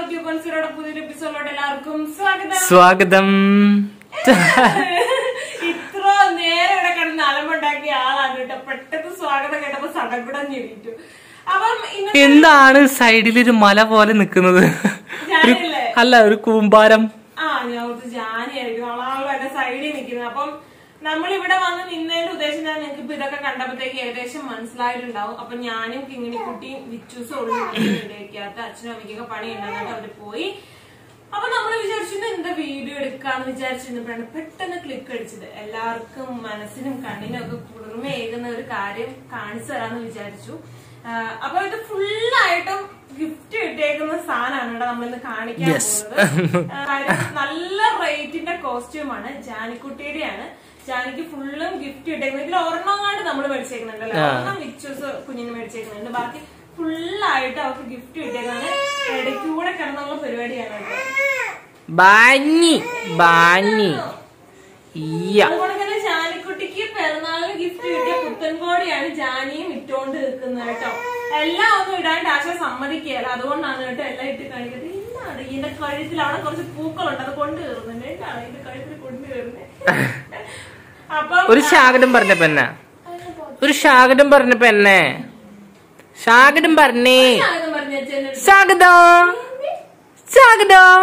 Two point പുതിയൊരു എപ്പിസോഡിലോട്ട് എല്ലാവർക്കും സ്വാഗതം സ്വാഗതം ഇത്ര നേരം ഇവിടെ കിടന്ന് അലമ്പുണ്ടാക്കിയ ആളാണ് കേട്ടോ പെട്ടെന്ന് സ്വാഗതം കേട്ടപ്പോ സടകുടം ഞെരിട്ടു അപ്പം ഇന്ന് എന്താണ് സൈഡിലൊരു മല പോലെ നിക്കുന്നത് ഒരു ഞാനല്ലേ അല്ല ഒരു കൂമ്പാരം ആ ഞാൻ ഓർത്ത് ജാനിയായിരിക്കും ആളാളും എന്റെ സൈഡിൽ നിൽക്കുന്നത് അപ്പം നമ്മൾ ഇവിടെ വന്ന് നിന്നതിന്റെ ഉദ്ദേശം ഞാൻ നിങ്ങൾക്ക് ഇപ്പൊ ഇതൊക്കെ കണ്ടപ്പോഴത്തേക്ക് ഏകദേശം മനസ്സിലായിട്ടുണ്ടാവും അപ്പൊ ഞാനും കിങ്ങിണിക്കുട്ടിയും വിച്ചൂസും ഉള്ളു വീഡിയോക്കകത്ത് അച്ഛനും അമ്മയ്ക്കൊക്കെ പണി ഉണ്ടാകുന്നത് അവര് പോയി അപ്പൊ നമ്മൾ വിചാരിച്ചിരുന്നു എന്താ വീഡിയോ എടുക്കാന്ന് വിചാരിച്ചിരുന്നപ്പോഴാണ് പെട്ടെന്ന് ക്ലിക്ക് അടിച്ചത് എല്ലാവർക്കും മനസ്സിനും കണ്ണിനും ഒക്കെ കുളിർമയേകുന്ന ഒരു കാര്യം കാണിച്ചു തരാന്ന് വിചാരിച്ചു ആ, അപ്പൊ ഇത് ഫുള്ളായിട്ടും ഗിഫ്റ്റ് കിട്ടിയേക്കുന്ന സാധനമാണ് ഇവിടെ നമ്മളിന്ന് കാണിക്കാൻ പോകുന്നത് ആ, കാര്യം നല്ല റേറ്റിന്റെ കോസ്റ്റ്യൂമാണ് ജാനിക്കുട്ടിയുടെയാണ് ജാനിക്ക് ഫുള്ളും ഗിഫ്റ്റ് കിട്ടിയേക്കുന്നത് ഇതിൽ ഒരെണ്ണങ്ങാണ്ട് നമ്മൾ മേടിച്ചേക്കുന്നുണ്ടല്ലോ ഒരെണ്ണം വിച്ചൂസ് കുഞ്ഞിന് മേടിച്ചേക്കുന്നുണ്ട് ബാക്കി ഫുള്ളായിട്ട് അവർക്ക് ഗിഫ്റ്റ് കിട്ടിയേക്കാണ് ഇടയ്ക്കൂടെ കിടന്നുള്ള പരിപാടിയാണ് കേട്ടോ ബാഞ്ഞി ബാഞ്ഞി ഈയ അതുകൊണ്ട് തന്നെ ജാനിക്കുട്ടിക്ക് പിറന്നാളിന് ഗിഫ്റ്റ് കിട്ടിയ പുത്തൻകോടിയാണ് ജാനിയും ഇട്ടുകൊണ്ട് നിൽക്കുന്നത് കേട്ടോ എല്ലാം ഒന്നും ഇടാണ്ട് ആശ സമ്മതിക്കുകയല്ല അതുകൊണ്ടാണ് കേട്ടോ എല്ലാം ഇട്ട് കാണിക്കുന്നത് എന്താണ് ഇതിന്റെ കഴുത്തിൽ അവിടെ കുറച്ച് പൂക്കളുണ്ട് അത് കൊണ്ട് കയറുന്നുണ്ട് എന്താണ് ഇതിന്റെ കഴുത്തിൽ കൊണ്ട് കയറുന്നത് അപ്പം ഒരു ശാകടം പറഞ്ഞ പെണ്ണ ഒരു ശാകടം പറഞ്ഞ പെണ്ണെ ശാകടം പറഞ്ഞേ ഞാനിത് പറഞ്ഞ അച്ഛൻ്റെ സ്വാഗതം സ്വാഗതം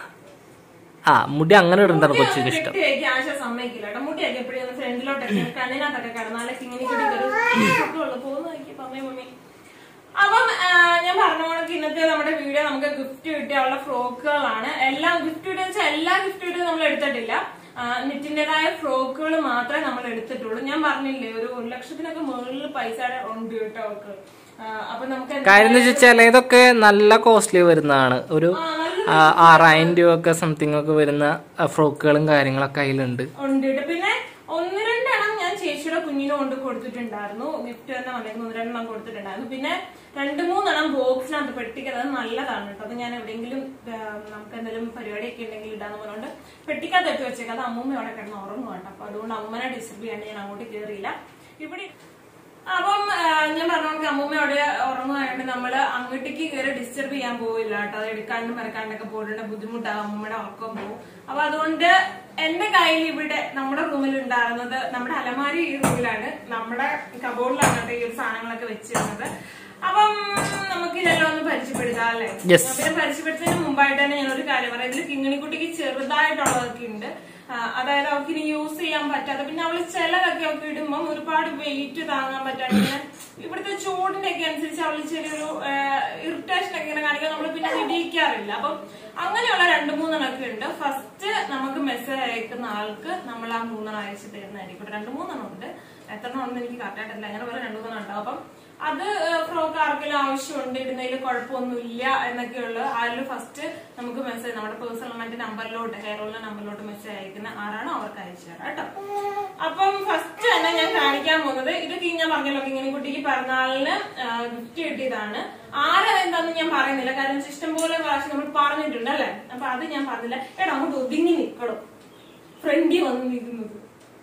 ആ മുടി അങ്ങനെ ഇടുന്നതാണ് കൊച്ചിക്ക് ഇഷ്ടം വെട്ടിയൊക്കെ ആശ സമ്മതിക്കില്ല കേട്ടോ മുടിയൊക്കെ എപ്പോഴും ഒന്ന് ഫ്രണ്ടിലോട്ടൊക്കെ കണ്ണിനകത്തൊക്കെ കിടന്നാലേ ഇങ്ങനെ കൂടി കയറുള്ളൂ പോകുന്ന നോക്കി പമ്മേ മമ്മി അപ്പം ആ, ഞാൻ പറഞ്ഞ കണക്ക് ഇന്നത്തെ നമ്മുടെ വീഡിയോ നമുക്ക് ഗിഫ്റ്റ് കിട്ടിയുള്ള ഫ്രോക്കുകളാണ് എല്ലാം ഗിഫ്റ്റ് കിട്ടിയ വെച്ചാൽ എല്ലാ ഗിഫ്റ്റ് കിട്ടിയും നമ്മൾ എടുത്തിട്ടില്ല നെറ്റിന്റേതായ ഫ്രോക്കുകൾ മാത്രമേ നമ്മൾ എടുത്തിട്ടുള്ളൂ ഞാൻ പറഞ്ഞില്ലേ ഒരു ഒരു ലക്ഷത്തിനൊക്കെ മുകളിൽ പൈസ ഉണ്ട് കേട്ടോ അവർക്ക് ആ, അപ്പൊ നമുക്ക് കാര്യം എന്ന് വെച്ചാൽ ചിലതൊക്കെ നല്ല കോസ്റ്റ്ലി വരുന്നതാണ് ഒരു ആ, നല്ല ആ, ആറായിരം രൂപ ഒക്കെ സംതിങ് ഒക്കെ വരുന്ന ആ, ഫ്രോക്കുകളും കാര്യങ്ങളൊക്കെ അതിലുണ്ട് ഉണ്ട് കേട്ടോ. പിന്നെ ഒന്ന് രണ്ടെണ്ണം ഞാൻ ചേച്ചിയുടെ കുഞ്ഞിന് കൊണ്ട് കൊടുത്തിട്ടുണ്ടായിരുന്നു ഗിഫ്റ്റ് തന്നെ വന്നേക്കുന്ന ഒന്ന് രണ്ടെണ്ണം കൊടുത്തിട്ടുണ്ടായിരുന്നു പിന്നെ രണ്ട് മൂന്നെണ്ണം ബോക്സിനകത്ത് പെട്ടിക്കത് അത് നല്ലതാണ് കേട്ടോ അത് ഞാൻ എവിടെയെങ്കിലും ആ, നമുക്ക് എന്തെങ്കിലും പരിപാടിയൊക്കെ ഉണ്ടെങ്കിൽ ഇടാന്ന് പറഞ്ഞുകൊണ്ട് പെട്ടിക്കകത്ത് ഇട്ട് വെച്ചേക്കാം അത് അമ്മൂമ്മ അവിടെ കിടന്ന് ഉറങ്ങും കേട്ടോ അപ്പൊ അതുകൊണ്ട് അമ്മനെ ഡിസ്റ്റർബ് ചെയ്യാണ്ട് ഞാൻ അങ്ങോട്ട് കയറിയില്ല ഇവിടെ അപ്പം ആ, ഞാൻ പറഞ്ഞ അമ്മൂമ്മ അവിടെ ഉറങ്ങുമായിട്ട് നമ്മള് അങ്ങോട്ടേക്ക് കയറി ഡിസ്റ്റർബ് ചെയ്യാൻ പോവില്ല കേട്ടോ അത് എടുക്കാണ്ടും വരക്കാണ്ടൊക്കെ പോയിട്ടുണ്ട് ബുദ്ധിമുട്ടാകും അമ്മൂമ്മയുടെ ഉറക്കം പോകും അപ്പൊ അതുകൊണ്ട് എന്റെ കയ്യിൽ ഇവിടെ നമ്മുടെ റൂമിൽ ഉണ്ടായിരുന്നത് നമ്മുടെ അലമാരി ഈ റൂമിലാണ് നമ്മുടെ കബോർഡിലാണ് കേട്ടോ ഈ ഒരു സാധനങ്ങളൊക്കെ വെച്ചിരുന്നത് അപ്പം നമുക്ക് ഇതെല്ലാം ഒന്ന് പരിചയപ്പെടുത്താം അല്ലേ Yes. പിന്നെ പരിചയപ്പെടുത്തുന്നതിന് മുമ്പായിട്ട് തന്നെ ഞാൻ ഒരു കാര്യം പറയാം ഇതിൽ കിങ്ങിണിക്കുട്ടിക്ക് ചെറുതായിട്ടുള്ളതൊക്കെ ഉണ്ട് ആ, അതായത് അവൾക്ക് ഇനി യൂസ് ചെയ്യാൻ പറ്റാതെ പിന്നെ അവള് ചിലതൊക്കെ അവൾക്ക് ഇടുമ്പം ഒരുപാട് വെയിറ്റ് താങ്ങാൻ പറ്റാണ്ട് ഞാൻ ഇവിടുത്തെ ചൂടിന്റെ ഒക്കെ അനുസരിച്ച് അവള് ചെറിയൊരു ഇറിറ്റേഷൻ ഒക്കെ ഇങ്ങനെ കാണിക്കാൻ നമ്മൾ പിന്നെ അത് ഇടിയിക്കാറില്ല അപ്പം അങ്ങനെയുള്ള രണ്ട് മൂന്നെണ്ണമൊക്കെ ഉണ്ട് ഫസ്റ്റ് നമുക്ക് മെസ്സേജ് അയക്കുന്ന ആൾക്ക് നമ്മൾ ആ മൂന്നെണ്ണം അയച്ചു തരുന്നതായിരിക്കും രണ്ട് മൂന്നെണ്ണം ഉണ്ട് എത്ര എണ്ണം ഉണ്ടെന്ന് എനിക്ക് കറക്റ്റായിട്ടില്ല അങ്ങനെ പോലെ രണ്ട് മൂന്നെണ്ണം ഉണ്ടാവും അപ്പം അത് ഫ്രോക്ക് ആർക്കെങ്കിലും ആവശ്യമുണ്ട് ഇടുന്നതിൽ കുഴപ്പമൊന്നുമില്ല എന്നൊക്കെയുള്ള അതിൽ ഫസ്റ്റ് നമുക്ക് മെസ്സേജ് നമ്മുടെ പേഴ്സണൽ മറ്റേ നമ്പറിലോട്ട് ഹെയറോളിന്റെ നമ്പറിലോട്ട് മെസ്സേജ് അയക്കുന്ന ആരാണോ അവർക്ക് അയച്ചു തരാം കേട്ടോ അപ്പം ഫസ്റ്റ് തന്നെ ഞാൻ കാണിക്കാൻ പോകുന്നത് ഇത് കി- ഞാൻ പറഞ്ഞല്ലോ ഇങ്ങനെ കുട്ടിക്ക് പിറന്നാളിന് ഗിഫ്റ്റ് കിട്ടിയതാണ് ആരാ എന്താന്ന് ഞാൻ പറയുന്നില്ല കാരണം വെച്ചാൽ ഇഷ്ടംപോലെ പ്രാവശ്യം നമ്മൾ പറഞ്ഞിട്ടുണ്ട് അല്ലേ അപ്പൊ അത് ഞാൻ പറഞ്ഞില്ല എടാ അങ്ങോട്ട് ഒതുങ്ങി നിക്കണം ഫ്രണ്ടിൽ വന്ന് നിൽക്കുന്നത്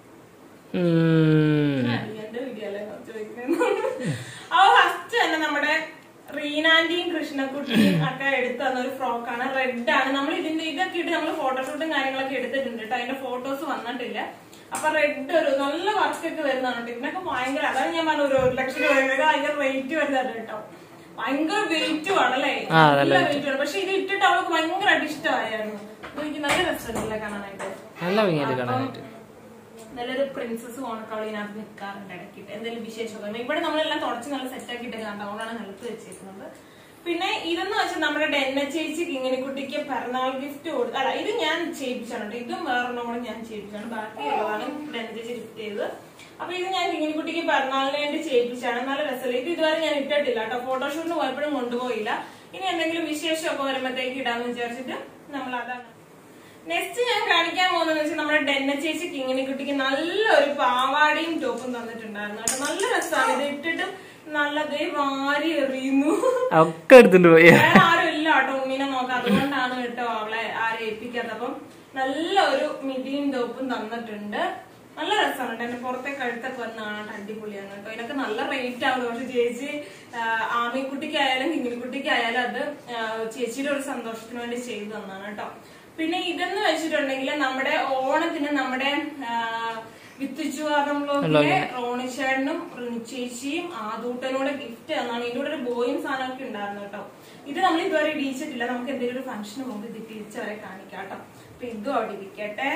ഉം. എന്റെ വീഡിയോ അല്ലേ ചോദിക്കുന്നത് അപ്പൊ ഫസ്റ്റ് തന്നെ നമ്മുടെ റീനാന്റിയും കൃഷ്ണക്കുട്ടിയും ഒക്കെ എടുത്തു തന്ന ഒരു ഫ്രോക്കാണ് റെഡ് ആണ് നമ്മൾ ഇതിന്റെ ഇതൊക്കെ ഇട്ട് നമ്മൾ ഫോട്ടോഷൂട്ടും കാര്യങ്ങളൊക്കെ എടുത്തിട്ടുണ്ട് കേട്ടോ അതിന്റെ ഫോട്ടോസ് വന്നിട്ടില്ല അപ്പൊ റെഡ് ഒരു നല്ല വർക്കൊക്കെ വരുന്നതാണ് കേട്ടോ ഇതിനൊക്കെ ഭയങ്കര അതാണ് ഞാൻ പറഞ്ഞ ഒരു ഒരു ലക്ഷം രൂപ വരുന്നത് ഭയങ്കര റേറ്റ് വരുന്നത് കേട്ടോ ഭയങ്കര വെയിറ്റും ആണല്ലേ ആ, നല്ല വെയിറ്റ് ആണ് പക്ഷെ ഇത് ഇട്ടിട്ട് അവൾക്ക് ഭയങ്കരമായിട്ട് ഇഷ്ടമായിരുന്നു അപ്പൊ എനിക്ക് നല്ല രസമുണ്ടല്ലേ കാണാനായിട്ട് നല്ല ഭംഗിയത് കാണാനായിട്ട് നല്ലൊരു പ്രിൻസസ് ഓണക്കവൾ ഇതിനകത്ത് നിൽക്കാറുണ്ട് ഇടയ്ക്കിട്ട് എന്തെങ്കിലും വിശേഷമൊക്കെ ഇവിടെ നമ്മളെല്ലാം തുടച്ച് നല്ല സെറ്റ് ആക്കിയിട്ട് കണ്ട അതുകൊണ്ടാണ് നിലത്ത് വെച്ചേക്കുന്നത് പിന്നെ ഇതെന്ന് വെച്ചാൽ നമ്മുടെ ഡെന്ന ചേച്ചി കിങ്ങിണിക്കുട്ടിക്ക് പിറന്നാൾ ഗിഫ്റ്റ് കൊടുത്തു അല്ല ഇത് ഞാൻ ചെയ്യിപ്പിച്ചാണ് കേട്ടോ ഇതും വേറൊരെണ്ണം കൂടെ ഞാൻ ചെയ്യിപ്പിച്ചാണ് ബാക്കിയുള്ളതാണ് ഡെന്ന ചേച്ചി ഗിഫ്റ്റ് ചെയ്തത് അപ്പൊ ഇത് ഞാൻ കിങ്ങിണിക്കുട്ടിക്ക് പിറന്നാളിന് വേണ്ടി ചെയ്യിപ്പിച്ചാണ് നല്ല രസമില്ല ഇത് ഇതുവരെ ഞാൻ ഇട്ടിട്ടില്ല കേട്ടോ ഫോട്ടോഷൂട്ടിന് പോയപ്പോഴും കൊണ്ടുപോയില്ല ഇനി എന്തെങ്കിലും വിശേഷമൊക്കെ വരുമ്പോഴത്തേക്ക് ഇടാന്ന് വിചാരിച്ചിട്ട് നമ്മൾ അതാണ് നെക്സ്റ്റ് ഞാൻ കാണിക്കാൻ പോകുന്നത് വെച്ചാൽ നമ്മുടെ ഡെന്ന ചേച്ചി കിങ്ങിണിക്കുട്ടിക്ക് നല്ലൊരു പാവാടയും ടോപ്പും തന്നിട്ടുണ്ടായിരുന്നു കേട്ടോ നല്ല രസമാണ് ഇത് ഇട്ടിട്ട് നല്ലതേ വാരി എറിയുന്നു ഒക്കെ എടുത്തിട്ട് പോയി വേറെ ആരും ഇല്ല കേട്ടോ ഉമ്മീനെ നോക്കാം അതുകൊണ്ടാണ് കേട്ടോ അവളെ ആരെ ഏൽപ്പിക്കാത്തത് അപ്പം നല്ല ഒരു മിഡിയും ടോപ്പും തന്നിട്ടുണ്ട് നല്ല രസമാണ് കേട്ടോ എന്റെ പുറത്തെ കഴുത്തൊക്കെ വന്ന് കാണാൻ അടിപൊളിയാണ് കേട്ടോ ഇതിനൊക്കെ നല്ല റേറ്റ് ആവും പക്ഷെ ചേച്ചി ആ, ആമിക്കുട്ടിക്കായാലും കിങ്ങിണിക്കുട്ടിക്കായാലും അത് ആ, ചേച്ചിയുടെ ഒരു സന്തോഷത്തിന് വേണ്ടി ചെയ്തു തന്നാണ് കേട്ടോ പിന്നെ ഇതെന്ന് വെച്ചിട്ടുണ്ടെങ്കിൽ നമ്മുടെ ഓണത്തിന് നമ്മുടെ ആ, വിത്തുച്ചുവാദംലോക്കിലെ റോണിച്ചേട്ടനും ചേച്ചിയും ആദൂട്ടനോട് ഗിഫ്റ്റ് തന്നാണ് ഇതിന്റെ കൂടെ ഒരു ബോയും സാധനമൊക്കെ ഉണ്ടായിരുന്നു കേട്ടോ ഇത് നമ്മൾ ഇതുവരെ ഇടിയിച്ചിട്ടില്ല നമുക്ക് എന്തെങ്കിലും ഒരു ഫംഗ്ഷന് മുമ്പ് ഇത് തിരിച്ചവരെ കാണിക്കാം കേട്ടോ അപ്പൊ ഇതും അവിടെ ഇരിക്കട്ടെ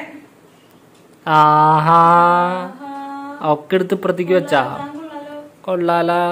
ആഹാ ആഹാ. ഒക്കെ എടുത്ത് ഇപ്പുറത്തേക്ക് വെച്ചാ താങ്കളല്ലോ. കൊള്ളാലാ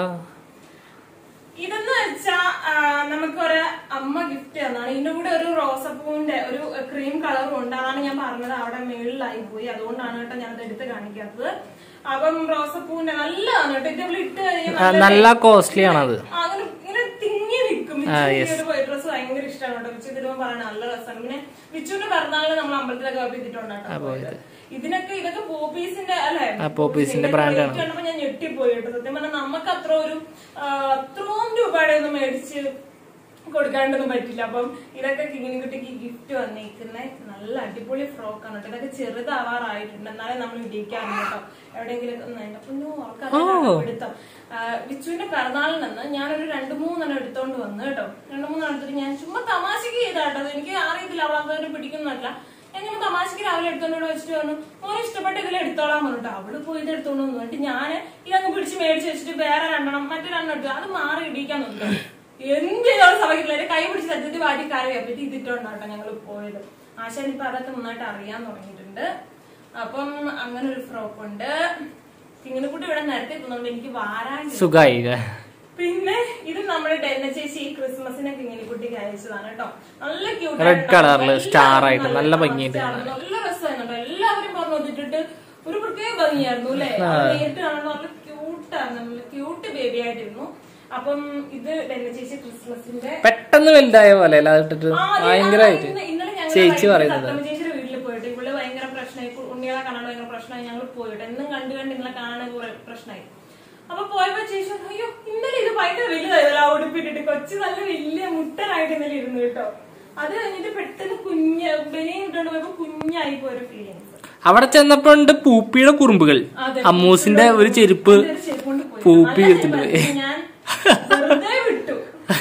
ഇതെന്ന് വെച്ചാ ആ, നമുക്കൊരു അമ്മ ഗിഫ്റ്റ് തന്നാണ് ഇതിന്റെ കൂടെ ഒരു റോസപ്പൂവിന്റെ ഒരു ക്രീം കളറും ഉണ്ട് അതാണ് ഞാൻ പറഞ്ഞത് അവിടെ മേളിലായി പോയി അതുകൊണ്ടാണ് കേട്ടോ ഞാൻ അത് എടുത്ത് കാണിക്കാത്തത് അപ്പം റോസപ്പൂവിന്റെ നല്ലതാണ് കേട്ടോ ഇത് ഇവിടെ ഇട്ട് കഴിഞ്ഞാൽ ആ, നല്ല കോസ്റ്റ്ലി ആണത് ആ, അങ്ങനെ ഇങ്ങനെ തിങ്ങി നിൽക്കും ഒരു വൈറ്റ് ഡ്രസ് ഭയങ്കര ഇഷ്ടമാണ് കേട്ടോ വിച്ചു തരുമ്പോ പറയണ നല്ല രസമാണ് പിന്നെ വിച്ചുവിന്റെ പിറന്നാളിന് നമ്മൾ അമ്പലത്തിലൊക്കെ പോയിട്ടുണ്ട് കേട്ടോ പോയത്. ഇതിനൊക്കെ ഇതൊക്കെ പോപ്പീസിന്റെ അല്ലെ ആ, പോപ്പീസിന്റെ brand ആണ്. കണ്ടപ്പോ ഞാൻ ഞെട്ടിപ്പോയി കേട്ടോ സത്യം പറഞ്ഞാൽ നമുക്ക് അത്ര ഒരു ആ, അത്രയും രൂപയുടെ ഒന്നും മേടിച്ച് കൊടുക്കാണ്ടൊന്നും പറ്റില്ല അപ്പം ഇതൊക്കെ കിങ്ങിനിക്കുട്ടിക്ക് ഗിഫ്റ്റ് വന്നേക്കുന്ന നല്ല അടിപൊളി ഫ്രോക്ക് ആണ് കേട്ടോ ഇതൊക്കെ ചെറുതാവാറായിട്ടുണ്ട് എന്നാലേ നമ്മൾ ഇടിക്കാറുണ്ട് കേട്ടോ എവിടെയെങ്കിലും ഒന്ന് അതിന്റെ പൊന്നോ അവർക്ക് എടുത്തോ വിച്ചുവിന്റെ പിറന്നാളിൽ നിന്ന് ഞാനൊരു രണ്ടു മൂന്നെണ്ണം എടുത്തോണ്ട് വന്നു കേട്ടോ രണ്ടു മൂന്നെണ്ണം എടുത്തിട്ട് ഞാൻ ചുമ്മാ തമാശക്ക് ചെയ്താട്ടോ അത് എനിക്ക് അറിയത്തില്ല അവൾ അതൊരു പിടിക്കുന്നല്ല ഞാൻ ചുമ്മാ തമാശക്ക് രാവിലെ എടുത്തോണ്ട് ഇവിടെ വെച്ചിട്ട് പറഞ്ഞു മോനെ ഇഷ്ടപ്പെട്ട ഇതിൽ എടുത്തോളാൻ പറഞ്ഞിട്ടോ അവള് പോയി ഇത് എടുത്തോണ്ട് വന്നു എന്നിട്ട് ഞാൻ ഇതങ്ങ് പിടിച്ച് മേടിച്ച് വെച്ചിട്ട് വേറെ രണ്ടെണ്ണം മറ്റു രണ്ടെണ്ണം എടുത്തു അത് മാറി ഇടിക്കാൻ നോക്കി എന്ത് ചെയ്താലും സഭയ്ക്കില്ല എന്റെ കൈ പിടിച്ച് സത്യത്തിൽ വാട്ടി കരയാ പറ്റി ഇതിട്ടോണ്ടാട്ടോ ഞങ്ങൾ പോയത് ആശാൻ ഇപ്പൊ അതൊക്കെ നന്നായിട്ട് അറിയാൻ തുടങ്ങിയിട്ടുണ്ട് അപ്പം അങ്ങനെ ഒരു ഫ്രോക്ക് ഉണ്ട് കിങ്ങിനെക്കുട്ടി ഇവിടെ നേരത്തെ എത്തുന്നുണ്ട് എനിക്ക് വാരാൻ സുഖായി ല്ലേ? പിന്നെ ഇത് നമ്മുടെ ഡെന്ന ചേച്ചി ഈ ക്രിസ്മസിനെ കിങ്ങിനിക്കുട്ടിക്ക് അയച്ചതാണ് കേട്ടോ നല്ല ക്യൂട്ട് Red colour ല് star ആയിട്ട് നല്ല ഭംഗിയുണ്ട് നല്ല രസമായിരുന്നു എല്ലാവരും പറഞ്ഞു വന്നിട്ടിട്ട് ഒരു പ്രത്യേക ഭംഗിയായിരുന്നു അല്ലെ നേരിട്ട് കാണുമ്പോൾ നല്ല ക്യൂട്ടാണ് നല്ല ക്യൂട്ട് ബേബി ആയിട്ടിരുന്നു അപ്പം ഇത് ഡെന്ന ചേച്ചി ക്രിസ്മസിന്റെ പെട്ടെന്ന് വലുതായ പോലെ അല്ല അതിട്ടിട്ട് ആ, അതെ, ഭയങ്കരമായിട്ട് ആ, ഇന്ന് ഇന്നലെ ഞങ്ങൾ ചേച്ചി വൈകിട്ട് പറയുന്നത് സത്തമ്മ ചേച്ചിയുടെ വീട്ടിൽ പോയിട്ട് ഇവള് ഭയങ്കര പ്രശ്നമായി കു- ഉണ്ണികളെ കാണാൻ ഭയങ്കര പ്രശ്നമായി ഞങ്ങൾ പോയിട്ട് എന്നും കണ്ടു കണ്ട് നിങ്ങളെ കാണാൻ കുറെ പ്രശ്നമായി അപ്പൊ പോയപ്പോ ചേച്ചി പറഞ്ഞു, അയ്യോ ഇന്നലെ ഇത് ഭയങ്കര വലുതായല്ലോ ആ ഉടുപ്പിട്ടിട്ട് കൊച്ചു നല്ല വലിയ മുട്ടനായിട്ട് ഇന്നലെ ഇരുന്നു കേട്ടോ അത് കഴിഞ്ഞിട്ട് പെട്ടെന്ന് കുഞ്ഞ് ബനിയും ഇട്ടുകൊണ്ട് പോയപ്പോ കുഞ്ഞായി പോയൊരു ഫീലിങ്സ് അവിടെ ചെന്നപ്പോ ഉണ്ട് പൂപ്പിയുടെ കുറുമ്പുകൾ അതെ. അമ്മൂസിന്റെ ഒരു ചെരുപ്പ് ഇതൊരു ചെരുപ്പുകൊണ്ട് പോയി. പൂപ്പി നല്ല എടുത്തിട്ട് പോയി. ചെരുപ്പായിരുന്നു. ഞാൻ വെറുതെ വിട്ടു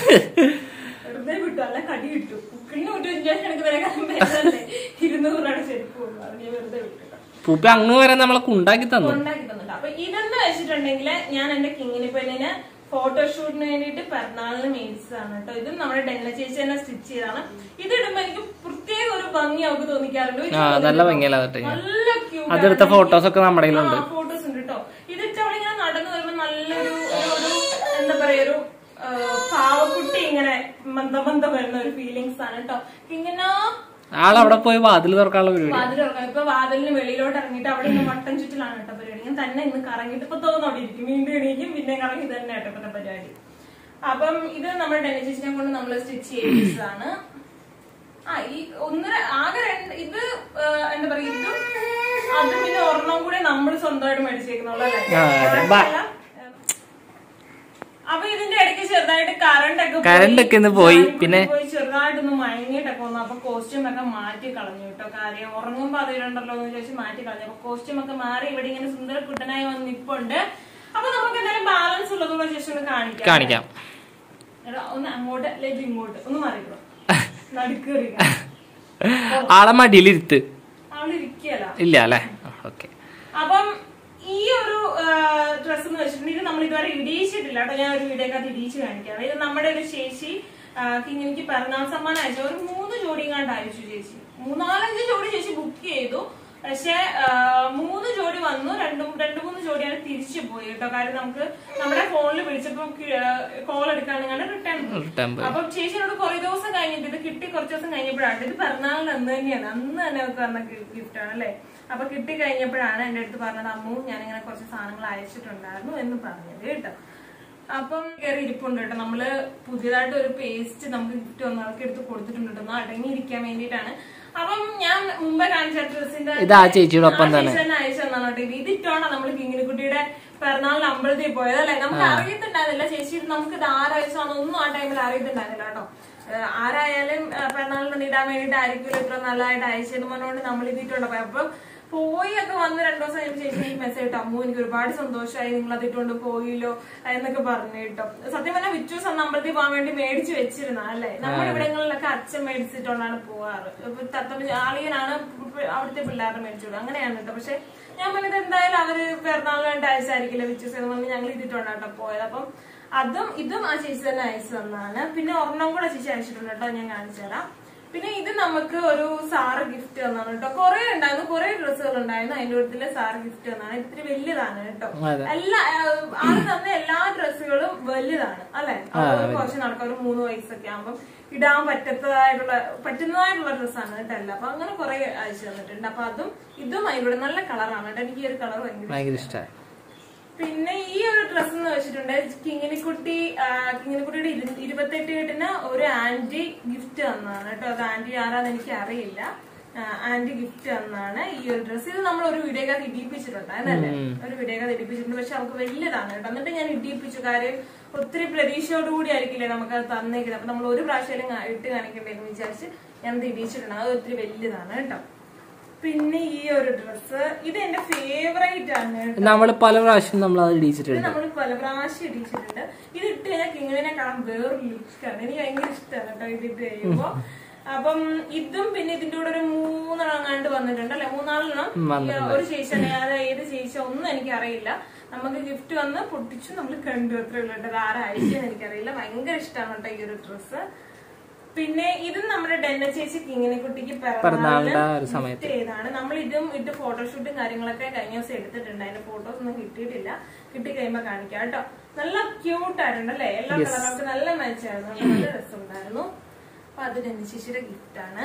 വെറുതെ വിട്ടു അല്ല കടി വിട്ടു ഉക്കിളിന് വിട്ടു ഇഞ്ചക്ഷൻ എടുക്കുന്നതിനേക്കാളും ഭേദമല്ലേ ഇരുന്നൂറ് രൂപയുടെ ചെരുപ്പ് കൊണ്ടു അത് ഞാൻ വെറുതെ വിട്ടു കേട്ടോ. പൂപ്പി അങ്ങ് വരെ നമ്മളെ ഉണ്ടാക്കി തന്നു ഉണ്ടാക്കി തന്നിട്ട് അപ്പൊ ഇതെന്ന് വെച്ചിട്ടുണ്ടെങ്കിൽ ഞാൻ എന്റെ കിങ്ങിനി പെണ്ണിന് ഫോട്ടോഷൂട്ടിന് വേണ്ടിയിട്ട് പിറന്നാളിന് മേടിച്ചതാണ് കേട്ടോ ഇതും നമ്മുടെ ഡെന്ന ചേച്ചി തന്നെ സ്റ്റിച്ച് ചെയ്താണ് ഇത് ഇടുമ്പോ എനിക്ക് പ്രത്യേക ഒരു ഭംഗി അവർക്ക് തോന്നിക്കാറുണ്ട് ഒരു ആ നല്ല ഭംഗിയല്ല അതിട്ട് നല്ല ക്യൂട്ട് അതെടുത്ത ഫോട്ടോസ് ഒക്കെ നമ്മുടെ കയ്യിലുണ്ട് ഫോട്ടോസ് ഉണ്ട് കേട്ടോ ഇതിട്ട് അവിടെ ഇങ്ങനെ നടന്നു വരുമ്പോ നല്ലൊരു ഒരു ഒരു എന്താ പറയാ ഒരു ആ, പാവക്കുട്ടി ഇങ്ങനെ മന്ദ മന്ദ വരുന്ന ഒരു ഫീലിങ്സ് ആണ് കേട്ടോ ഇങ്ങനെ ആളവിടെ പോയി വാതിൽ തുറക്കാനുള്ള പരിപാടി വാതിൽ തുറക്കാം ഇപ്പൊ വാതിലിന് വെളിയിലോട്ട് ഇറങ്ങിയിട്ട് അവിടെ ഇന്ന് വട്ടം ചുറ്റിലാണ് കേട്ടോ പരിപാടി ഞാൻ തന്നെ ഇന്ന് കറങ്ങിയിട്ട് ഇപ്പൊ തോന്നോടെ ഇരിക്കും വീണ്ടും എണീക്കും പിന്നെ കറങ്ങി തന്നെ കേട്ടോ ഇപ്പത്തെ പരിപാടി അപ്പം ഇത് നമ്മുടെ ഡെനി ചേച്ചിനെ കൊണ്ട് നമ്മൾ സ്റ്റിച്ച് ചെയ്യിച്ചതാണ് ആ ഈ ഒന്നര ആകെ രണ്ട് ഇത് ആ, എന്താ പറയാ ഇതും അതും പിന്നെ ഒരെണ്ണം കൂടെ നമ്മൾ സ്വന്തമായിട്ട് മേടിച്ചേക്കുന്നുള്ളൂ അല്ലേ ആ, അതെ. ബാ. കുഴപ്പമില്ല. അപ്പൊ ഇതിന്റെ ഇടയ്ക്ക് ചെറുതായിട്ട് കറണ്ട് ഒക്കെ Current ഒക്കെ ഇന്ന് പോയി. പിന്നെ പോയി ചെറുതായിട്ടൊന്ന് മയങ്ങിയിട്ടൊക്കെ വന്നു അപ്പൊ കോസ്റ്റ്യൂം ഒക്കെ മാറ്റി കളഞ്ഞു കേട്ടോ കാര്യം ഉറങ്ങുമ്പോ അത് ഇടണ്ടല്ലോ എന്ന് ചോദിച്ച് മാറ്റി കളഞ്ഞു അപ്പൊ കോസ്റ്റ്യൂം ഒക്കെ മാറി ഇവിടെ ഇങ്ങനെ സുന്ദര കുട്ടനായി വന്ന് നിപ്പുണ്ട് അപ്പൊ നമുക്ക് എന്തായാലും ബാലൻസ് ഉള്ളതുകൂടെ ജസ്റ്റ് ഒന്ന് കാണിക്കാം കാണിക്കാം എടാ, ഒന്ന് അങ്ങോട്ട് അല്ലെങ്കിൽ ഇങ്ങോട്ട് ഒന്ന് മാറിക്കോ നടുക്കേറിയ ആളെ മടിയിലിരുത്ത് അവിടെ ഇരിക്കല ഇല്ല അല്ലേ ഓക്കെ അപ്പം ഈ ഒരു ഡ്രസ് എന്ന് വെച്ചിട്ടുണ്ടെങ്കിൽ നമ്മൾ ഇതുവരെ ഇടിയിച്ചിട്ടില്ല കേട്ടോ ഞാൻ ഒരു വീഡിയോക്കകത്ത് ഇടിയിച്ച് കാണിക്കാം ഇത് നമ്മുടെ ഒരു ചേച്ചി ആ, എനിക്ക് പിറന്നാൾ സമ്മാനം അയച്ചു ഒരു മൂന്ന് ജോഡി കണ്ട് അയച്ചു ചേച്ചി മൂന്നാലഞ്ച് ജോഡി ചേച്ചി ബുക്ക് ചെയ്തു പക്ഷെ മൂന്ന് ജോഡി വന്നു രണ്ടും രണ്ട് മൂന്ന് ജോഡിയാണ് തിരിച്ചു പോയി കേട്ടോ കാര്യം നമുക്ക് നമ്മുടെ ഫോണിൽ വിളിച്ചപ്പോ കോൾ എടുക്കാണെങ്കിൽ റിട്ടേൺ റിട്ടേൺ പോയി അപ്പൊ ചേച്ചിയോട് കുറെ ദിവസം കഴിഞ്ഞിട്ട് ഇത് കിട്ടി കുറച്ച് ദിവസം കഴിഞ്ഞപ്പോഴാണ് ഇത് പിറന്നാളിന് അന്ന് തന്നെയാണ് അന്ന് തന്നെ നമുക്ക് തന്ന ഗിഫ്റ്റ് ആണ് അല്ലെ അപ്പൊ കിട്ടി കഴിഞ്ഞപ്പോഴാണ് എന്റെ അടുത്ത് പറഞ്ഞത് അമ്മു ഞാനിങ്ങനെ കുറച്ച് സാധനങ്ങൾ അയച്ചിട്ടുണ്ടായിരുന്നു എന്ന് പറഞ്ഞത് കേട്ടോ അപ്പം കയറി ഇരിപ്പുണ്ട് കേട്ടോ നമ്മള് പുതിയതായിട്ട് ഒരു പേസ്റ്റ് നമുക്ക് ഗിഫ്റ്റ് ഒന്നാൾക്ക് എടുത്ത് കൊടുത്തിട്ടുണ്ട് കേട്ടോ ഒന്ന് അടങ്ങിയിരിക്കാൻ വേണ്ടിയിട്ടാണ് അപ്പം ഞാൻ മുമ്പേ കാണിച്ച ഡ്രസ്സിന്റെ ഇത് ആ ചേച്ചിയുടെ ഒപ്പം തന്നെ തന്നെ അയച്ചു തന്നാണ് കേട്ടോ ഇത് ഇതിട്ടോണ്ടാ നമ്മൾ കിങ്ങിനിക്കുട്ടിയുടെ പിറന്നാളിന് അമ്പലത്തിൽ പോയത് അല്ലെ നമുക്ക് അറിയത്തുണ്ടായിരുന്നില്ല ചേച്ചി ഇത് നമുക്ക് ഇത് ആരയച്ചാണോ ഒന്നും ആ ടൈമിൽ അറിയത്തുണ്ടായിരുന്നില്ല കേട്ടോ ഏഹ് ആരായാലും ഏഹ് പിറന്നാളിന് ഇടാൻ വേണ്ടിയിട്ട് ആയിരിക്കും ഇത്ര നല്ലതായിട്ട് അയച്ചെന്ന് പറഞ്ഞുകൊണ്ട് നമ്മൾ ഇതിട്ടുണ്ടോ അപ്പം പോയി ഒക്കെ വന്ന് രണ്ടു ദിവസം കഴിഞ്ഞ ചേച്ചി എനിക്ക് മെസ്സേജ് ഇട്ടു അമ്മു എനിക്ക് ഒരുപാട് സന്തോഷമായി നിങ്ങൾ അത് ഇട്ടുകൊണ്ട് പോയില്ലോ എന്നൊക്കെ പറഞ്ഞു കേട്ടോ സത്യം പറഞ്ഞാൽ വിറ്റൂസ് അന്ന് അമ്പലത്തിൽ പോകാൻ വേണ്ടി മേടിച്ചു വെച്ചിരുന്ന അല്ലേ നമ്മുടെ ഇവിടങ്ങളിലൊക്കെ അച്ഛൻ മേടിച്ചിട്ടുകൊണ്ടാണ് പോവാറ് ഇപ്പൊ തത്തമ്മ ആളിയനാണ് അവിടുത്തെ പിള്ളേരുടെ മേടിച്ചോളൂ അങ്ങനെയാണ് കേട്ടോ പക്ഷെ ഞാൻ പറഞ്ഞത് എന്തായാലും അവര് പിറന്നാളിന് വേണ്ടി അയച്ചായിരിക്കില്ല വിറ്റൂസ് എന്ന് പറഞ്ഞ് ഞങ്ങൾ ഇതിട്ടുകൊണ്ടാട്ടോ പോയത് അപ്പം അതും ഇതും ആ ചേച്ചി തന്നെ അയച്ചു തന്നാണ് പിന്നെ ഒരെണ്ണം കൂടെ ചേച്ചി അയച്ചിട്ടുണ്ട് കേട്ടോ ഞാൻ കാണിച്ചു തരാം പിന്നെ ഇത് നമുക്ക് ഒരു സാറ് ഗിഫ്റ്റ് തന്നാണ് കേട്ടോ കുറെ ഉണ്ടായിരുന്നു കുറെ ഡ്രസ്സുകൾ ഉണ്ടായിരുന്നു അതിന്റെ കൂട്ടത്തില് സാറ് ഗിഫ്റ്റ് തന്നാണ് ഇത് ഇത്തിരി വലുതാണ് കേട്ടോ അതെ. എല്ലാ ആഹ് ആള് തന്ന എല്ലാ ഡ്രസ്സുകളും വലുതാണ് അല്ലെ കുറച്ച് നടക്കാം ഒരു മൂന്ന് വയസ്സൊക്കെ ആകുമ്പോൾ ഇടാൻ പറ്റത്തതായിട്ടുള്ള പറ്റുന്നതായിട്ടുള്ള ഡ്രസ്സാണ് കേട്ടോ എല്ലാം അപ്പൊ അങ്ങനെ കുറെ അയച്ചു തന്നിട്ടുണ്ട് അപ്പൊ അതും ഇതും അതിലൂടെ നല്ല കളറാണ് കേട്ടോ എനിക്ക് ഈ ഒരു കളർ ഭയങ്കര ഭയങ്കര ഇഷ്ടമായി പിന്നെ ഈ ഒരു ഡ്രസ് എന്ന് വെച്ചിട്ടുണ്ട് കിങ്ങിനിക്കുട്ടി ആ, കിങ്ങിനിക്കുട്ടിയുടെ ഇരു- ഇരുപത്തെട്ട് കെട്ടിന് ഒരു ആന്റി ഗിഫ്റ്റ് തന്നതാണ് കേട്ടോ അത് ആന്റി ആരാന്ന് എനിക്ക് അറിയില്ല ആ, ആന്റി ഗിഫ്റ്റ് തന്നാണ് ഈ ഒരു ഡ്രസ്സ് ഇത് നമ്മൾ ഒരു വീഡിയോക്കകത്ത് ഇടിപ്പിച്ചിട്ടുണ്ടായിരുന്നല്ലേ ഒരു വീഡിയോക്കകത്ത് ഇടിപ്പിച്ചിട്ടുണ്ട് പക്ഷെ നമുക്ക് വലിയതാണ് കേട്ടോ എന്നിട്ട് ഞാൻ ഇടിപ്പിച്ചു കാര്യം ഒത്തിരി പ്രതീക്ഷയോടുകൂടി ആയിരിക്കില്ലേ നമുക്ക് അത് തന്നേക്കുന്നത് അപ്പൊ നമ്മൾ ഒരു പ്രാവശ്യം ഇട്ട് കാണിക്കണ്ടേ എന്ന് വിചാരിച്ച് ഞാനത് ഇടിച്ചിട്ടുണ്ട് അത് ഒത്തിരി വലിയതാണ് കേട്ടോ പിന്നെ ഈ ഒരു ഡ്രസ്സ് ഇത് എന്റെ ഫേവറേറ്റ് ആണ് കേട്ടോ നമ്മൾ പല പ്രാവശ്യം നമ്മൾ അത് ഇത് ഇടിച്ചിട്ടുണ്ട് നമ്മൾ പല പ്രാവശ്യം ഇടിച്ചിട്ടുണ്ട് ഇത് ഇട്ട് കഴിഞ്ഞാൽ കിങ്ങിനെ കാണാൻ വേറൊരു ലുക്കാണ് എനിക്ക് ഭയങ്കര ഇഷ്ടമാണ് കേട്ടോ ഇത് ഇട്ട് കഴിയുമ്പോ അപ്പം ഇതും പിന്നെ ഇതിന്റെ കൂടെ ഒരു മൂന്നെണ്ണം കണ്ട് വന്നിട്ടുണ്ട് അല്ലെ മൂന്നാലെണ്ണം വന്നിട്ടുണ്ട്. ഒരു ചേച്ചി അത് ഏത് ചേച്ചി ഒന്നും എനിക്ക് അറിയില്ല നമുക്ക് ഗിഫ്റ്റ് വന്ന് പൊട്ടിച്ചു നമ്മൾ കണ്ടു അത്രേ ഉള്ളൂ കേട്ടോ അത് ആരാ അയച്ചെന്ന് എനിക്കറിയില്ല ഭയങ്കര ഇഷ്ടമാണ് കേട്ടോ ഈ ഒരു ഡ്രസ്സ് പിന്നെ ഇതും നമ്മുടെ ഡെന്ന ചേച്ചി കിങ്ങിനെ കുട്ടിക്ക് പിറന്നാളിന്റെ ആ ഒരു സമയത്ത്. ചെയ്താണ് നമ്മൾ ഇതും ഇട്ട് ഫോട്ടോഷൂട്ടും കാര്യങ്ങളൊക്കെ കഴിഞ്ഞ ദിവസം എടുത്തിട്ടുണ്ട് അതിന്റെ ഫോട്ടോസ് ഒന്നും കിട്ടിയിട്ടില്ല കിട്ടി കഴിയുമ്പോ കാണിക്കാം കേട്ടോ നല്ല ക്യൂട്ട് ആയിട്ടുണ്ട് അല്ലേ എല്ലാ കളറൊക്കെ നല്ല മാച്ച് ആയിരുന്നു നല്ല രസമുണ്ടായിരുന്നു അപ്പൊ അത് ഡെന്ന ചേച്ചിയുടെ ഗിഫ്റ്റ് ആണ്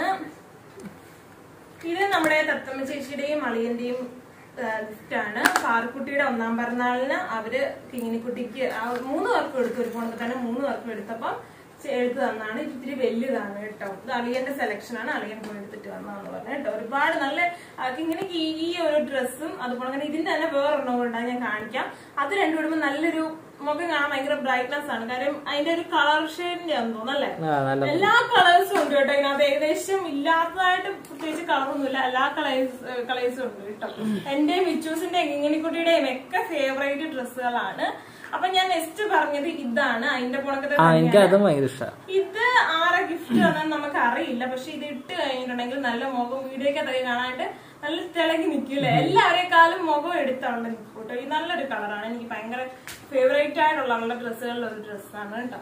ഇത് നമ്മുടെ തത്തമ്മ ചേച്ചിയുടെയും അളിയന്റെയും ഗിഫ്റ്റ് ആണ് പാർക്കുട്ടിയുടെ ഒന്നാം പിറന്നാളിന് അവര് കിങ്ങിനിക്കുട്ടിക്ക് ആ ഒരു മൂന്ന് പേർക്കും എടുത്തു ഒരു ഫോണിൽ തന്നെ മൂന്ന് പേർക്കും എടുത്തപ്പം ചെ- എടുത്ത് തന്നാണ് ഇത് ഇത്തിരി വലുതാണ് കേട്ടോ ഇത് അളിയന്റെ സെലക്ഷൻ ആണ് അളിയൻ പോയി എടുത്തിട്ട് വന്നാന്ന് പറഞ്ഞു കേട്ടോ ഒരുപാട് നല്ല കിങ്ങിനിക്ക് ഈ ഈ ഒരു ഡ്രസ്സും അതുപോലെ തന്നെ ഇതിന്റെ തന്നെ വേറൊരെണ്ണം കൊണ്ടാണ് ഞാൻ കാണിക്കാം അത് രണ്ടും ഇടുമ്പോൾ നല്ലൊരു മുഖം കാണാൻ ഭയങ്കര ബ്രൈറ്റ്നസ് ആണ് കാര്യം അതിന്റെ ഒരു കളർ ഷെയ്ഡിന്റെ ആണെന്ന് തോന്നുന്നു അല്ലേ ആ നല്ല എല്ലാ കളേഴ്സും ഉണ്ട് കേട്ടോ ഇതിനകത്ത് ഏകദേശം ഇല്ലാത്തതായിട്ട് പ്രത്യേകിച്ച് കളറൊന്നുമില്ല എല്ലാ കളേഴ്സ് കളേഴ്സും ഉണ്ട് കേട്ടോ എന്റെ വിച്ചൂസിന്റെയും കിങ്ങിണിക്കുട്ടിയുടെയും ഒക്കെ ഫേവറേറ്റ് ഡ്രസ്സുകളാണ് അപ്പൊ ഞാൻ നെക്സ്റ്റ് പറഞ്ഞത് ഇതാണ് അതിന്റെ പുറക്കത്തെ ആ എനിക്ക് അതും ഭയങ്കര ഇഷ്ടമാണ് ഇത് ആരെ ഗിഫ്റ്റ് തന്നെന്ന് നമുക്ക് അറിയില്ല പക്ഷെ ഇത് ഇട്ട് കഴിഞ്ഞിട്ടുണ്ടെങ്കിൽ നല്ല മുഖം വീഡിയോ ഒക്കെ അതൊക്കെ കാണാനായിട്ട് നല്ല തിളങ്ങി നിൽക്കില്ലേ എല്ലാവരെക്കാളും മുഖം എടുത്തോണ്ട് നിൽക്കും കേട്ടോ ഈ നല്ലൊരു കളറാണ് എനിക്ക് ഭയങ്കര ഫേവറേറ്റ് ആയിട്ടുള്ള അവളുടെ ഡ്രസ്സുകളിൽ ഒരു ഡ്രസ്സാണ് കേട്ടോ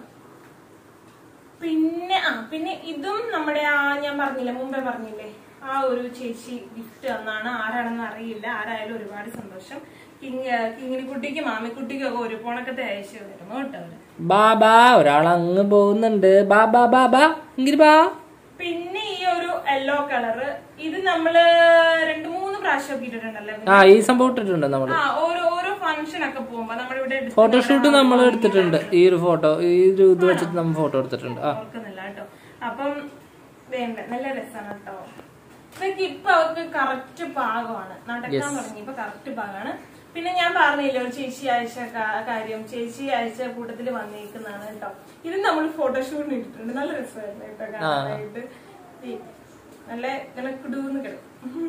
പിന്നെ ആ പിന്നെ ഇതും നമ്മുടെ ആ ഞാൻ പറഞ്ഞില്ലേ മുമ്പേ പറഞ്ഞില്ലേ ആ ഒരു ചേച്ചി ഗിഫ്റ്റ് തന്നാണ് ആരാണെന്ന് അറിയില്ല ആരായാലും ഒരുപാട് സന്തോഷം കിങ് കിങ്ങിനിക്കുട്ടിക്കും മാമിക്കുട്ടിക്കും ഒക്കെ ഒരു പോണക്കത്തെ അയച്ചു തരുന്നു കേട്ടോ അവര് ബാബാ ഒരാൾ അങ്ങ് പോകുന്നുണ്ട് ബാ ബാ ബാ ബാ ഇങ്ങനെ ബാ പിന്നെ ഈ ഒരു യെല്ലോ കളറ് ഇത് നമ്മള് രണ്ട് മൂന്ന് പ്രാവശ്യം ഒക്കെ ഇട്ടിട്ടുണ്ടല്ലോ ആ ഈ സംഭവം ഇട്ടിട്ടുണ്ട് നമ്മള് ആ ഓരോ ഓരോ ഫംഗ്ഷൻ ഒക്കെ പോകുമ്പോ നമ്മളിവിടെ എടുത്ത് ഫോട്ടോഷൂട്ട് നമ്മൾ എടുത്തിട്ടുണ്ട് ഈ ഒരു ഫോട്ടോ ഈ ഒരു ഇത് വെച്ചിട്ട് നമ്മൾ ഫോട്ടോ എടുത്തിട്ടുണ്ട് ആ ഓർക്കുന്നില്ല കേട്ടോ അപ്പം വേണ്ട നല്ല രസമാണ് കേട്ടോ ഇതൊക്കെ ഇപ്പൊ അവർക്ക് കറക്റ്റ് പാകമാണ് നടക്കാൻ തുടങ്ങി ഇപ്പൊ കറക്റ്റ് പാകമാണ് പിന്നെ ഞാൻ പറഞ്ഞില്ലേ ഒരു ചേച്ചി അയച്ച കാ- കാര്യം ചേച്ചി അയച്ച കൂട്ടത്തിൽ വന്നേക്കുന്നതാണ് കേട്ടോ ഇത് നമ്മൾ ഫോട്ടോഷൂട്ടിന് ഇട്ടിട്ടുണ്ട് നല്ല രസമായിരുന്നു കേട്ടോ കാണാനായിട്ട് ഈ നല്ല ഇങ്ങനെ കുടൂന്ന് കിടക്കും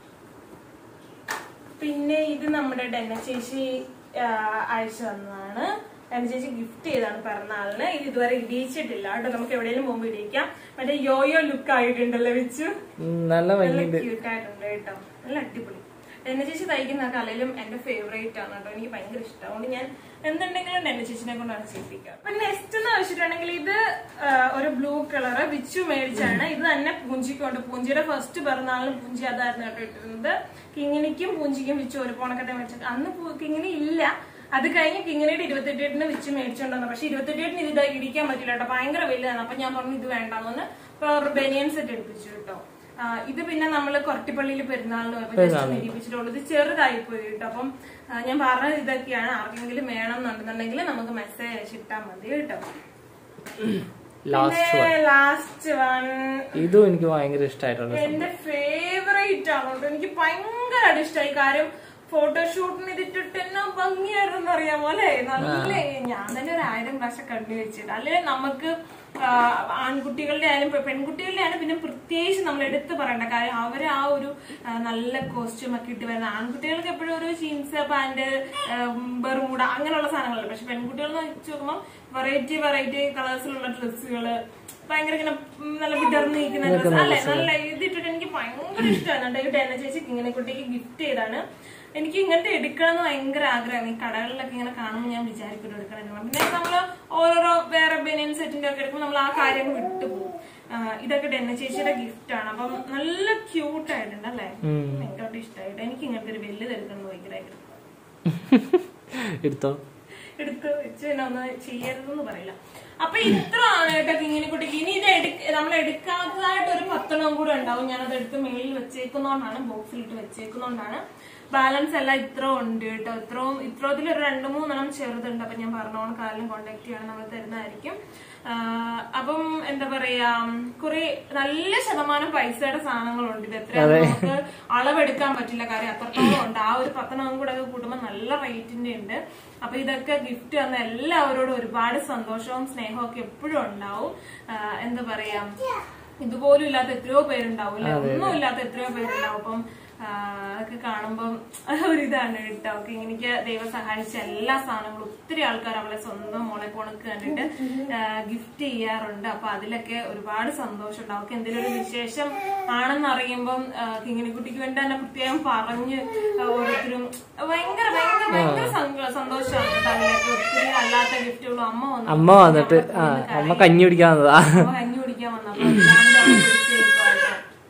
പിന്നെ ഇത് നമ്മുടെ ഡെന്ന ചേച്ചി ആ, അയച്ചു തന്നതാണ് ഡെന്ന ചേച്ചി ഗിഫ്റ്റ് ചെയ്താണ് പിറന്നാളിന് ഇത് ഇതുവരെ ഇടിയിച്ചിട്ടില്ല കേട്ടോ നമുക്ക് എവിടെയെങ്കിലും പോകുമ്പോൾ ഇടിയിക്കാം മറ്റേ യോയോ ലുക്ക് ആയിട്ടുണ്ടല്ലോ വെച്ചു ഉം, നല്ല നല്ല ഭംഗിയുണ്ട് ക്യൂട്ട് ആയിട്ടുണ്ട് കേട്ടോ നല്ല അടിപൊളി ഡെന്ന ചേച്ചി തയ്ക്കുന്ന കലയിലും എന്റെ ഫേവറേറ്റ് ആണ് കേട്ടോ എനിക്ക് ഭയങ്കര ഇഷ്ടം അതുകൊണ്ട് ഞാൻ എന്തുണ്ടെങ്കിലും ഡെന്ന ചേച്ചിനെ കൊണ്ടാണ് ചെയ്യിപ്പിക്കുക പിന്നെ നെക്സ്റ്റ് എന്ന് വെച്ചിട്ടുണ്ടെങ്കിൽ ഇത് ആ, ഒരു ബ്ലൂ കളറ് വിച്ചു മേടിച്ചാണ് ഇത് തന്നെ പൂഞ്ചിക്കുണ്ട് പൂഞ്ചിയുടെ ഫസ്റ്റ് പിറന്നാളിന് പൂഞ്ചി അതായിരുന്നു കേട്ടോ ഇട്ടിരുന്നത് കിങ്ങിണിക്കും പൂഞ്ചിക്കും വിച്ചു ഒരു പോണക്കത്തെ മേടിച്ചിട്ട് അന്ന് പൂ- കിങ്ങിണി ഇല്ല അത് കഴിഞ്ഞ് കിങ്ങിണിയുടെ ഇരുപത്തെട്ടിന് വെച്ച് മേടിച്ചോണ്ടെന്ന് പക്ഷെ ഇരുപത്തെട്ടിന് ഇത് ഇടിക്കാൻ പറ്റില്ല കേട്ടോ ഭയങ്കര വലുതാണ് അപ്പൊ ഞാൻ പറഞ്ഞു ഇത് വേണ്ടാന്ന് ഇപ്പൊ ബനിയൻ സെറ്റ് എടുപ്പിച്ചു കേട്ടോ ആ, ഇത് പിന്നെ നമ്മള് കൊരട്ടിപ്പള്ളിയിൽ പെരുന്നാളിന് പോയപ്പോ ജസ്റ്റ് നിരീപിച്ചിട്ടുള്ളൂ ഇത് ചെറുതായി പോയി കേട്ടോ അപ്പം ആ, ഞാൻ പറഞ്ഞത് ഇതൊക്കെയാണ് ആർക്കെങ്കിലും വേണം എന്നുണ്ടെന്നുണ്ടെങ്കിൽ നമുക്ക് മെസ്സേജ് അയച്ചിട്ടാ മതി കേട്ടോ ലാസ്റ്റ് പിന്നെ ലാസ്റ്റ് വൺ ഇതും എനിക്ക് ഭയങ്കര ഇഷ്ടമായിട്ടുണ്ട് എന്റെ ഫേവറേറ്റ് ആണ് കേട്ടോ എനിക്ക് ഭയങ്കരമായിട്ട് ഇഷ്ടമായി കാര്യം ഫോട്ടോഷൂട്ടിന് ഇതിട്ടിട്ട് എന്നെ ഭംഗിയായിരുന്നു അറിയാമോ അല്ലെ നല്ല ഞാൻ തന്നെ ഒരു ആയിരം പ്രാവശ്യം കണ്ടു വെച്ചിട്ട് അല്ലെങ്കിൽ നമുക്ക് ആ, ആൺകുട്ടികളുടെ ആയാലും പെ- പെൺകുട്ടികളുടെ ആയാലും പിന്നെ പ്രത്യേകിച്ച് നമ്മൾ എടുത്തു പറയേണ്ട കാര്യം അവർ ആ ഒരു ആ, നല്ല കോസ്റ്റ്യൂം ഒക്കെ ഇട്ട് വരുന്ന ആൺകുട്ടികൾക്ക് എപ്പോഴും ഒരു ജീൻസ് പാന്റ് ബെർമൂട അങ്ങനെയുള്ള സാധനങ്ങളല്ല പക്ഷെ പെൺകുട്ടികൾ വെച്ച് നോക്കുമ്പോൾ വെറൈറ്റി വെറൈറ്റി കളേഴ്സിലുള്ള ഡ്രസ്സുകള് ഭയങ്കര ഇങ്ങനെ ഉം, നല്ല വിടർന്ന് നിൽക്കുന്ന ഡ്രസ്സ് അല്ലെ നല്ല ഇതിട്ടിട്ട് എനിക്ക് ഭയങ്കര ഇഷ്ടമാണ് ഈ ഡെന്ന ചേച്ചി ഇങ്ങനെ കുട്ടിക്ക് ഗിഫ്റ്റ് ചെയ്താണ് എനിക്ക് ഇങ്ങനത്തെ എടുക്കണം എന്ന് ഭയങ്കര ആഗ്രഹമാണ് ഈ കടകളിലൊക്കെ ഇങ്ങനെ കാണുമ്പോൾ ഞാൻ വിചാരിക്കും ഇത് എടുക്കണം എന്ന്. പിന്നെ നമ്മള് ഓരോരോ വേറെ ബനിയൻ സെറ്റിന്റെ ഒക്കെ എടുക്കുമ്പോൾ നമ്മൾ ആ കാര്യം വിട്ടുപോകും ആ, ഇതൊക്കെ ഡെന്ന ചേച്ചിയുടെ ഗിഫ്റ്റ് ആണ് അപ്പം നല്ല ക്യൂട്ട് ആയിട്ടുണ്ട് അല്ലേ ഭയങ്കരമായിട്ട് ഇഷ്ടമായിട്ട് എനിക്ക് ഇങ്ങനത്തെ ഒരു വലുത് എടുക്കണം എന്ന് ഭയങ്കര ആഗ്രഹം. എടുത്തോ എടുത്ത് വെച്ച് പിന്നെ ഒന്ന് ചെയ്യരുതെന്ന് പറയില്ല അപ്പൊ ഇത്ര ആണ് കേട്ടോ കിങ്ങിനി കുട്ടിക്ക് ഇനി ഇത് എടുക്ക നമ്മൾ എടുക്കാത്തതായിട്ട് ഒരു പത്തെണ്ണം കൂടെ ഉണ്ടാവും ഞാനത് എടുത്ത് മേളിൽ വെച്ചേക്കുന്നോണ്ടാണ് ബോക്സിലിട്ട് വെച്ചേക്കുന്നോണ്ടാണ് ബാലൻസ് എല്ലാം ഇത്ര ഉണ്ട് കേട്ടോ ഇത്രയും ഇത്രത്തിൽ ഒരു രണ്ട് മൂന്നെണ്ണം ചെറുതുണ്ട് അപ്പൊ ഞാൻ പറഞ്ഞോണ്ട് കാലിലും കോണ്ടാക്ട് ചെയ്യണം നമ്മൾ തരുന്നതായിരിക്കും ആഹ് അപ്പം എന്താ പറയാ കുറെ നല്ല ശതമാനം പൈസയുടെ സാധനങ്ങളുണ്ട് ഇത് എത്രയാണ് നമുക്ക് അളവെടുക്കാൻ പറ്റില്ല കാര്യം അത്രത്തോളം ഉണ്ട് ആ ഒരു പത്തെണ്ണം കൂടെ ഒക്കെ കൂട്ടുമ്പോൾ നല്ല റേറ്റിന്റെ ഉണ്ട് അപ്പൊ ഇതൊക്കെ ഗിഫ്റ്റ് തന്ന എല്ലാവരോടും ഒരുപാട് സന്തോഷവും സ്നേഹവും ഒക്കെ എപ്പോഴും ഉണ്ടാവും ആഹ് എന്താ പറയാ ഇതുപോലും ഇല്ലാത്ത എത്രയോ പേരുണ്ടാവും അല്ലെ ഒന്നും ഇല്ലാത്ത എത്രയോ പേരുണ്ടാവും അപ്പം ആഹ് അതൊക്കെ കാണുമ്പം ഒരിതാണ് കേട്ടോ ഒക്കെ എനിക്ക് ദൈവം സഹായിച്ച എല്ലാ സാധനങ്ങളും ഒത്തിരി ആൾക്കാർ അവളെ സ്വന്തം മോളെ പോണക്ക് കണ്ടിട്ട് ഗിഫ്റ്റ് ചെയ്യാറുണ്ട് അപ്പൊ അതിലൊക്കെ ഒരുപാട് സന്തോഷം ഉണ്ട് അവർക്ക് എന്തെങ്കിലും ഒരു വിശേഷം ആണെന്ന് അറിയുമ്പം കിങ്ങിണിക്കുട്ടിക്ക് വേണ്ടി തന്നെ പ്രത്യേകം പറഞ്ഞ് ആ, ഓരോരുത്തരും ഭയങ്കര ഭയങ്കര ഭയങ്കര സങ്ക- സന്തോഷമാണ് കേട്ടോ അതിലൊക്കെ ഒത്തിരി അല്ലാത്ത ഗിഫ്റ്റുകളും അമ്മ വന്നു അമ്മ വന്നിട്ട് ആ അമ്മ കഞ്ഞി കുടിക്കാൻ വന്നതാ അമ്മ കഞ്ഞി കുടിക്കാൻ വന്നപ്പോ അല്ലാണ്ട് അവള് പിടിച്ചേക്കുവാ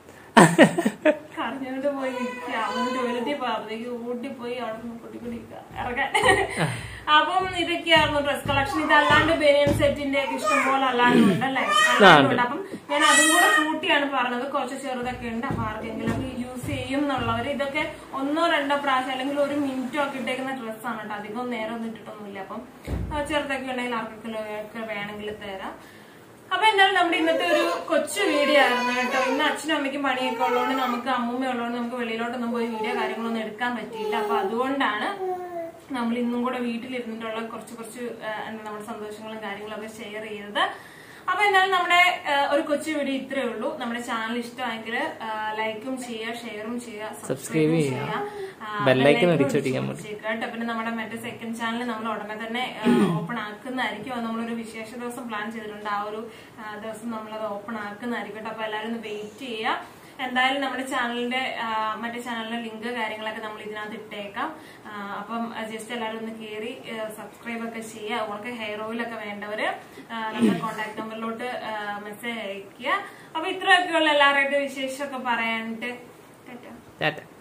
കേട്ടോ. കരഞ്ഞോണ്ട് പോയി നിൽക്കുക അവൻ ടോയ്ലറ്റിൽ പോയപ്പോഴത്തേക്ക് ഓടിപ്പോയി അവിടെ നിന്ന് കുട്ടി കുടി ഇറങ്ങാൻ അപ്പം ഇതൊക്കെയായിരുന്നു ഡ്രസ് കളക്ഷൻ ഇതല്ലാണ്ട് ബനിയൻ സെറ്റിന്റെ ഒക്കെ ഇഷ്ടം പോലെ അല്ലാണ്ട് ഉണ്ടല്ലേ അല്ലാണ്ട് ഉണ്ട് അപ്പം ഞാൻ അതും കൂടെ കൂട്ടിയാണ് പറഞ്ഞത് കുറച്ച് ചെറുതൊക്കെ ഉണ്ട് അപ്പൊ ആർക്കെങ്കിലും യൂസ് ചെയ്യും എന്നുള്ളവർ ഇതൊക്കെ ഒന്നോ രണ്ടോ പ്രാവശ്യം അല്ലെങ്കിൽ ഒരു മിനിറ്റോ ഒക്കെ ഇട്ടേക്കുന്ന ഡ്രസ്സാണ് കേട്ടോ അധികം നേരം ഒന്നും ഇട്ടിട്ടൊന്നുമില്ല അപ്പം ആ, ചെറുതൊക്കെ ഉണ്ടെങ്കിൽ ആർക്കെങ്കിലും ഒക്കെ വേണമെങ്കിൽ തരാം അപ്പൊ എന്തായാലും നമ്മുടെ ഇന്നത്തെ ഒരു കൊച്ചു വീഡിയോ ആയിരുന്നു കേട്ടോ ഇന്ന് അച്ഛനും അമ്മയ്ക്കും പണിയൊക്കെ ഉള്ളതുകൊണ്ട് നമുക്ക് അമ്മൂമ്മ ഉള്ളതുകൊണ്ട് നമുക്ക് വെളിയിലോട്ടൊന്നും പോയി വീഡിയോ കാര്യങ്ങളൊന്നും എടുക്കാൻ പറ്റിയില്ല അപ്പൊ അതുകൊണ്ടാണ് നമ്മൾ ഇന്നും കൂടെ വീട്ടിലിരുന്നിട്ടുള്ള കുറച്ച് കുറച്ച് ആ, എന്താ നമ്മുടെ സന്തോഷങ്ങളും കാര്യങ്ങളും ഒക്കെ ഷെയർ ചെയ്തത് അപ്പൊ എന്തായാലും നമ്മുടെ ആ, ഒരു കൊച്ചു വീഡിയോ ഇത്രേ ഉള്ളൂ നമ്മുടെ ചാനൽ ഇഷ്ടമായെങ്കിൽ ലൈക്കും ചെയ്യുക ഷെയറും ചെയ്യുക സബ്സ്ക്രൈബും ചെയ്യുക ആ, ബെല്ലൈക്കൺ ബെല്ലൈക്കൺ അടിച്ചൊട്ടിക്കാൻ അടിച്ച് കേട്ടോ പിന്നെ നമ്മുടെ മറ്റേ സെക്കൻഡ് ചാനൽ നമ്മൾ ഉടനെ തന്നെ ഓപ്പൺ ആക്കുന്നതായിരിക്കും അത് നമ്മളൊരു വിശേഷ ദിവസം പ്ലാൻ ചെയ്തിട്ടുണ്ട് ആ ഒരു ആ, ദിവസം നമ്മളത് ഓപ്പൺ ആക്കുന്നതായിരിക്കും കേട്ടോ അപ്പൊ എല്ലാവരും ഒന്ന് വെയിറ്റ് ചെയ്യുക എന്തായാലും നമ്മുടെ ചാനലിന്റെ ആ, മറ്റേ ചാനലിന്റെ ലിങ്ക് കാര്യങ്ങളൊക്കെ നമ്മൾ ഇതിനകത്ത് ഇട്ടേക്കാം ആ, അപ്പം ജസ്റ്റ് എല്ലാവരും ഒന്ന് കയറി സബ്സ്ക്രൈബ് ഒക്കെ ചെയ്യുക അവർക്ക് ഹെയർ ഓയിലൊക്കെ വേണ്ടവര് ആ, നമ്മുടെ കോൺടാക്ട് നമ്പറിലോട്ട് മെസ്സേജ് അയക്കുക അപ്പൊ ഇത്രയൊക്കെയുള്ള എല്ലാവരുടെയും വിശേഷമൊക്കെ പറയാനിട്ട് കേട്ടോ ടാറ്റ